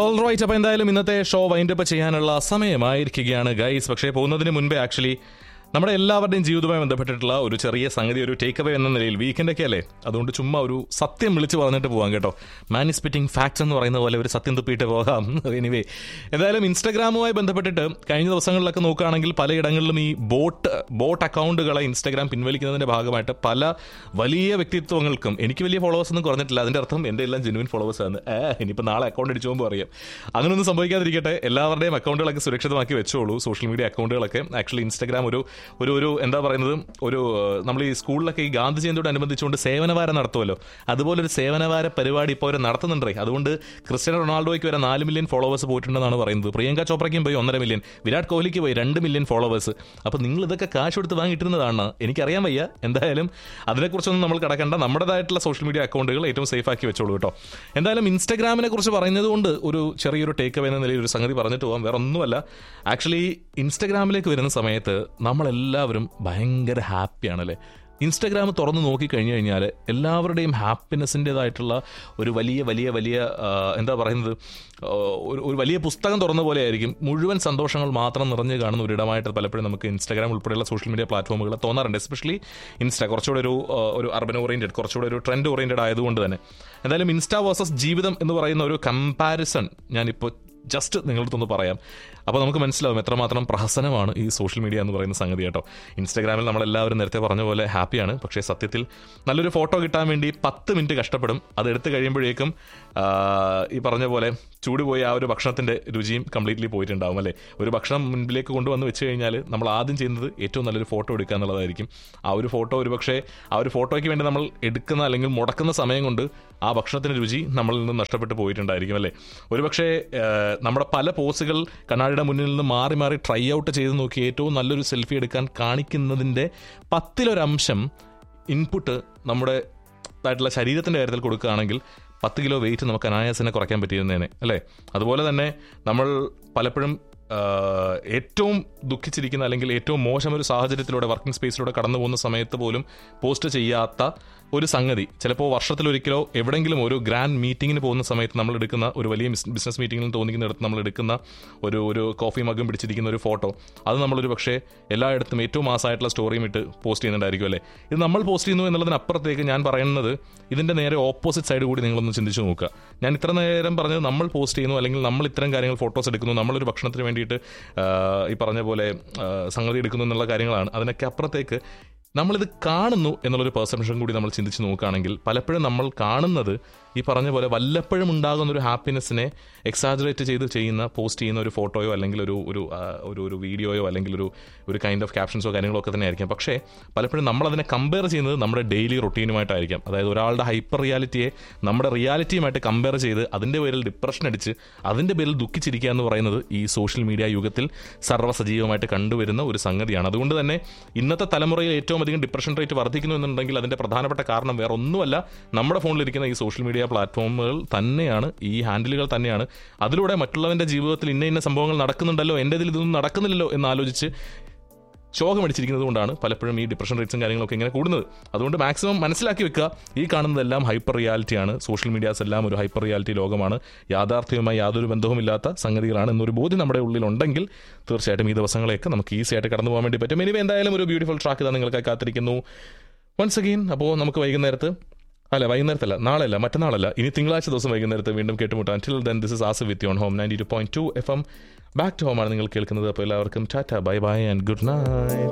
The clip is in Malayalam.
ഓൾറൈറ്റ് അപ്പോൾ എന്തായാലും ഇന്നത്തെ ഷോ വൈൻഡപ്പ് ചെയ്യാനുള്ള സമയമായിരിക്കുകയാണ് ഗൈസ് പക്ഷേ പോകുന്നതിന് മുൻപേ ആക്ച്വലി നമ്മുടെ എല്ലാവരുടെയും ജീവിതവുമായി ബന്ധപ്പെട്ടിട്ടുള്ള ഒരു ചെറിയ സംഗതി ഒരു ടേക്ക് അവേ എന്ന നിലയിൽ വീക്കെൻഡൊക്കെ അല്ലേ അതുകൊണ്ട് ചുമ്മാ ഒരു സത്യം വിളിച്ച് പറഞ്ഞിട്ട് പോകാം കേട്ടോ മാനിസ്പിറ്റിംഗ് ഫാക്ട്സ് എന്ന് പറയുന്ന പോലെ ഒരു സത്യം തുപ്പിയിട്ട് പോകാം എനിവേ എന്തായാലും ഇൻസ്റ്റാഗ്രാമുമായി ബന്ധപ്പെട്ടിട്ട് കഴിഞ്ഞ ദിവസങ്ങളിലൊക്കെ നോക്കുകയാണെങ്കിൽ പലയിടങ്ങളിലും ഈ ബോട്ട് ബോട്ട് അക്കൗണ്ടുകളെ ഇൻസ്റ്റാഗ്രാം പിൻവലിക്കുന്നതിന്റെ ഭാഗമായിട്ട് പല വലിയ വ്യക്തിത്വങ്ങൾക്കും എനിക്ക് വലിയ ഫോളോവേഴ്സ് ഒന്നും കുറഞ്ഞിട്ടില്ല അതിന്റെ അർത്ഥം എൻ്റെ എല്ലാം ജെനുവിൻ ഫോളോവേഴ്സ് ആണ് ഏ ഇനിയിപ്പോൾ നാളെ അക്കൗണ്ട് അടിച്ചു പോകുമ്പോൾ അറിയാം അങ്ങനെയൊന്നും സംഭവിക്കാതിരിക്കട്ടെ എല്ലാവരുടെയും അക്കൗണ്ടുകളൊക്കെ സുരക്ഷിതമാക്കി വെച്ചോളൂ സോഷ്യൽ മീഡിയ അക്കൗണ്ടുകളൊക്കെ ആക്ച്വലി ഇൻസ്റ്റാഗ്രാം ഒരു ഒരു ഒരു എന്താ പറയുന്നത് ഒരു ഏഹ്, നമ്മൾ ഈ സ്കൂളിലൊക്കെ ഈ ഗാന്ധി ജയന്തിയോട് അനുബന്ധിച്ചുകൊണ്ട് സേവനവാരം നടത്തുമല്ലോ അതുപോലെ ഒരു സേവനവാര പരിപാടി ഇപ്പോൾ അവർ നടത്തുന്നുണ്ടേ അതുകൊണ്ട് ക്രിസ്ത്യാനോ റൊണാൾഡോയ്ക്ക് വരെ നാല് മില്യൺ ഫോളോവേഴ്സ് പോയിട്ടുണ്ടെന്നാണ് പറയുന്നത് പ്രിയങ്ക ചോപ്രയ്ക്കും പോയി ഒന്നര മില്യൺ വിരാട് കോഹ്ലിക്ക് പോയി രണ്ട് മില്യൺ ഫോളോവേഴ്സ് അപ്പോൾ നിങ്ങൾ ഇതൊക്കെ കാശ് കൊടുത്ത് വാങ്ങിയിട്ടിരുന്നതാണ് എനിക്കറിയാൻ വയ്യ എന്തായാലും അതിനെക്കുറിച്ചൊന്നും നമ്മൾ കിടക്കേണ്ട നമ്മുടേതായിട്ടുള്ള സോഷ്യൽ മീഡിയ അക്കൗണ്ടുകൾ ഏറ്റവും സേഫ് ആക്കി വെച്ചോളൂ കേട്ടോ എന്തായാലും ഇൻസ്റ്റാഗ്രാമിനെ കുറിച്ച് പറയുന്നത് കൊണ്ട് ഒരു ചെറിയൊരു ടേക്ക് അവേ എന്ന നിലയിൽ ഒരു സംഗതി പറഞ്ഞിട്ട് പോകാം വേറെ ഒന്നുമല്ല ആക്ച്വലി ഇൻസ്റ്റാഗ്രാമിലേക്ക് വരുന്ന സമയത്ത് നമ്മളെല്ലാവരും ഭയങ്കര ഹാപ്പിയാണല്ലേ ഇൻസ്റ്റാഗ്രാം തുറന്ന് നോക്കിക്കഴിഞ്ഞു കഴിഞ്ഞാൽ എല്ലാവരുടെയും ഹാപ്പിനെസ്സിൻ്റെതായിട്ടുള്ള ഒരു വലിയ വലിയ വലിയ ആ, എന്താ പറയുന്നത് ആ, ഒരു ഒരു വലിയ പുസ്തകം തുറന്ന പോലെ ആയിരിക്കും മുഴുവൻ സന്തോഷങ്ങൾ മാത്രം നിറഞ്ഞു കാണുന്ന ഒരിടമായിട്ട് പലപ്പോഴും നമുക്ക് ഇൻസ്റ്റാഗ്രാം ഉൾപ്പെടെയുള്ള സോഷ്യൽ മീഡിയ പ്ലാറ്റ്ഫോമുകൾ തോന്നാറുണ്ട് എസ്പെഷ്യലി ഇൻസ്റ്റ കുറച്ചുകൂടെ ഒരു ആ, ഒരു അർബൻ ഓറിയൻറ്റഡ് കുറച്ചുകൂടെ ഒരു ട്രെൻഡ് ഓറിയൻറ്റഡ് ആയതുകൊണ്ട് തന്നെ എന്തായാലും ഇൻസ്റ്റ വേഴ്സസ് ജീവിതം എന്ന് പറയുന്ന ഒരു കമ്പാരിസൺ ഞാനിപ്പോൾ ജസ്റ്റ് നിങ്ങളടുത്തൊന്ന് പറയാം അപ്പോൾ നമുക്ക് മനസ്സിലാവും എത്രമാത്രം പ്രഹസനമാണ് ഈ സോഷ്യൽ മീഡിയ എന്ന് പറയുന്ന സംഗതി കേട്ടോ ഇൻസ്റ്റാഗ്രാമിൽ നമ്മളെല്ലാവരും നേരത്തെ പറഞ്ഞ പോലെ ഹാപ്പിയാണ് പക്ഷേ സത്യത്തിൽ നല്ലൊരു ഫോട്ടോ കിട്ടാൻ വേണ്ടി പത്ത് മിനിറ്റ് കഷ്ടപ്പെടും അത് എടുത്തു കഴിയുമ്പോഴേക്കും ആ, ഈ പറഞ്ഞ പോലെ ചൂട് പോയി ആ ഒരു ഭക്ഷണത്തിൻ്റെ രുചിയും കംപ്ലീറ്റ്ലി പോയിട്ടുണ്ടാവും അല്ലേ ഒരു ഭക്ഷണം മുൻപിലേക്ക് കൊണ്ടുവന്ന് വെച്ച് കഴിഞ്ഞാൽ നമ്മൾ ആദ്യം ചെയ്യുന്നത് ഏറ്റവും നല്ലൊരു ഫോട്ടോ എടുക്കുക എന്നുള്ളതായിരിക്കും ആ ഒരു ഫോട്ടോ ഒരുപക്ഷെ ആ ഒരു ഫോട്ടോയ്ക്ക് വേണ്ടി നമ്മൾ എടുക്കുന്ന അല്ലെങ്കിൽ മുടക്കുന്ന സമയം കൊണ്ട് ആ ഭക്ഷണത്തിൻ്റെ രുചി നമ്മളിൽ നിന്ന് നഷ്ടപ്പെട്ടു പോയിട്ടുണ്ടായിരിക്കും അല്ലേ ഒരുപക്ഷെ ഏഹ്, നമ്മുടെ പല പോസുകൾ കണ്ണാടിയുടെ മുന്നിൽ നിന്ന് മാറി മാറി ട്രൈ ഔട്ട് ചെയ്ത് നോക്കി ഏറ്റവും നല്ലൊരു സെൽഫി എടുക്കാൻ കാണിക്കുന്നതിൻ്റെ പത്തിലൊരംശം ഇൻപുട്ട് നമ്മുടെ ആയിട്ടുള്ള ശരീരത്തിൻ്റെ കാര്യത്തിൽ കൊടുക്കുകയാണെങ്കിൽ പത്ത് കിലോ വെയിറ്റ് നമുക്ക് അനായാസനെ കുറയ്ക്കാൻ പറ്റിയിരുന്നേനെ അല്ലേ അതുപോലെ തന്നെ നമ്മൾ പലപ്പോഴും ആഹ്, ഏറ്റവും ദുഃഖിച്ചിരിക്കുന്ന അല്ലെങ്കിൽ ഏറ്റവും മോശം ഒരു സാഹചര്യത്തിലൂടെ വർക്കിംഗ് സ്പേസിലൂടെ കടന്നു പോകുന്ന സമയത്ത് പോലും പോസ്റ്റ് ചെയ്യാത്ത ഒരു സംഗതി ചിലപ്പോൾ വർഷത്തിലൊരിക്കലോ എവിടെയെങ്കിലും ഒരു ഗ്രാൻഡ് മീറ്റിങ്ങിന് പോകുന്ന സമയത്ത് നമ്മൾ എടുക്കുന്ന ഒരു വലിയ ബിസിനസ് മീറ്റിങ്ങിൽ തോന്നിക്കുന്നിടത്ത് നമ്മൾ എടുക്കുന്ന ഒരു ഒരു കോഫി മഗും പിടിച്ചിരിക്കുന്ന ഒരു ഫോട്ടോ അത് നമ്മളൊരു പക്ഷേ എല്ലായിടത്തും ഏറ്റവും മാസമായിട്ടുള്ള സ്റ്റോറിയും ഇട്ട് പോസ്റ്റ് ചെയ്യുന്നുണ്ടായിരിക്കും അല്ലേ ഇത് നമ്മൾ പോസ്റ്റ് ചെയ്യുന്നു എന്നുള്ളതിനപ്പുറത്തേക്ക് ഞാൻ പറയുന്നത് ഇതിൻ്റെ നേരെ ഓപ്പോസിറ്റ് സൈഡ് കൂടി നിങ്ങളൊന്ന് ചിന്തിച്ച് നോക്കുക ഞാൻ ഇത്ര നേരം പറഞ്ഞത് നമ്മൾ പോസ്റ്റ് ചെയ്യുന്നു അല്ലെങ്കിൽ നമ്മൾ ഇത്തരം കാര്യങ്ങൾ ഫോട്ടോസ് എടുക്കുന്നു നമ്മളൊരു ഭക്ഷണത്തിന് വേണ്ടിയിട്ട് ആ, ഈ പറഞ്ഞ പോലെ ആ, സംഗതി എടുക്കുന്നു എന്നുള്ള കാര്യങ്ങളാണ് അതിനൊക്കെ അപ്പുറത്തേക്ക് നമ്മളിത് കാണുന്നു എന്നുള്ളൊരു പെർസെപ്ഷൻ കൂടി നമ്മൾ ചിന്തിച്ച് നോക്കുകയാണെങ്കിൽ പലപ്പോഴും നമ്മൾ കാണുന്നത് ഈ പറഞ്ഞ പോലെ വല്ലപ്പോഴും ഉണ്ടാകുന്ന ഒരു ഹാപ്പിനെസ്സിനെ എക്സാജറേറ്റ് ചെയ്ത് ചെയ്യുന്ന പോസ്റ്റ് ചെയ്യുന്ന ഒരു ഫോട്ടോയോ അല്ലെങ്കിൽ ഒരു ഒരു ആ, ഒരു ഒരു വീഡിയോയോ അല്ലെങ്കിൽ ഒരു ഒരു കൈൻഡ് ഓഫ് ക്യാപ്ഷൻസോ കാര്യങ്ങളോ ഒക്കെ തന്നെ ആയിരിക്കാം പക്ഷേ പലപ്പോഴും നമ്മൾ അതിനെ കമ്പയർ ചെയ്യുന്നത് നമ്മുടെ ഡെയിലി റൊട്ടീനുമായിട്ടായിരിക്കാം അതായത് ഒരാളുടെ ഹൈപ്പർ റിയാലിറ്റിയെ നമ്മുടെ റിയാലിറ്റിയുമായിട്ട് കമ്പയർ ചെയ്ത് അതിൻ്റെ പേരിൽ ഡിപ്രഷൻ അടിച്ച് അതിൻ്റെ പേരിൽ ദുഃഖിച്ചിരിക്കുക എന്ന് പറയുന്നത് ഈ സോഷ്യൽ മീഡിയ യുഗത്തിൽ സർവ്വസജീവമായിട്ട് കണ്ടുവരുന്ന ഒരു സംഗതിയാണ് അതുകൊണ്ട് തന്നെ ഇന്നത്തെ തലമുറയിൽ ഏറ്റവും അധികം ഡിപ്രഷൻ റേറ്റ് വർദ്ധിക്കുന്നു എന്നുണ്ടെങ്കിൽ അതിൻ്റെ പ്രധാനപ്പെട്ട കാരണം വേറെ ഒന്നുമല്ല നമ്മുടെ ഫോണിലിരിക്കുന്ന ഈ സോഷ്യൽ മീഡിയ പ്ലാറ്റ്ഫോമുകൾ തന്നെയാണ് ഈ ഹാൻഡിലുകൾ തന്നെയാണ് അതിലൂടെ മറ്റുള്ളവൻ്റെ ജീവിതത്തിൽ ഇന്ന ഇന്ന സംഭവങ്ങൾ നടക്കുന്നുണ്ടല്ലോ എൻ്റെ ഇതിൽ ഇതൊന്നും നടക്കുന്നില്ലല്ലോ എന്ന് ആലോചിച്ച് ശോകമടിച്ചിരിക്കുന്നത് കൊണ്ടാണ് പലപ്പോഴും ഈ ഡിപ്രഷൻ റേറ്റ്സും കാര്യങ്ങളൊക്കെ ഇങ്ങനെ കൂടുന്നത് അതുകൊണ്ട് മാക്സിമം മനസ്സിലാക്കി വെക്കുക ഈ കാണുന്നതെല്ലാം ഹൈപ്പർ റിയാലിറ്റിയാണ് സോഷ്യൽ മീഡിയാസ് എല്ലാം ഒരു ഹൈപ്പർ റിയാലിറ്റി ലോകമാണ് യാഥാർത്ഥ്യവുമായി യാതൊരു ബന്ധവുമില്ലാത്ത സംഗതികളാണ് എന്നൊരു ബോധ്യം നമ്മുടെ ഉള്ളിലുണ്ടെങ്കിൽ തീർച്ചയായിട്ടും ഈ ദിവസങ്ങളെയൊക്കെ നമുക്ക് ഈസി ആയിട്ട് കടന്നു പോകാൻ വേണ്ടി പറ്റും ഇനി എന്തായാലും ഒരു ബ്യൂട്ടിഫുൾ ട്രാക്ക് ഇതാ നിങ്ങൾക്കായി കാത്തിരിക്കുന്നു വൺസ് അഗെയിൻ അപ്പോൾ നമുക്ക് വൈകുന്നേരത്ത് അല്ല വൈകുന്നേരത്തല്ല നാളെയല്ല മറ്റന്നാളല്ല ഇനി തിങ്കളാഴ്ച ദിവസം വൈകുന്നേരത്ത് വീണ്ടും കേട്ടുമുട്ടാൻ till then this is Aswith on home ninety two point two F M back to home ആണ് നിങ്ങൾ കേൾക്കുന്നത് അപ്പോൾ എല്ലാവർക്കും tata bye bye and good night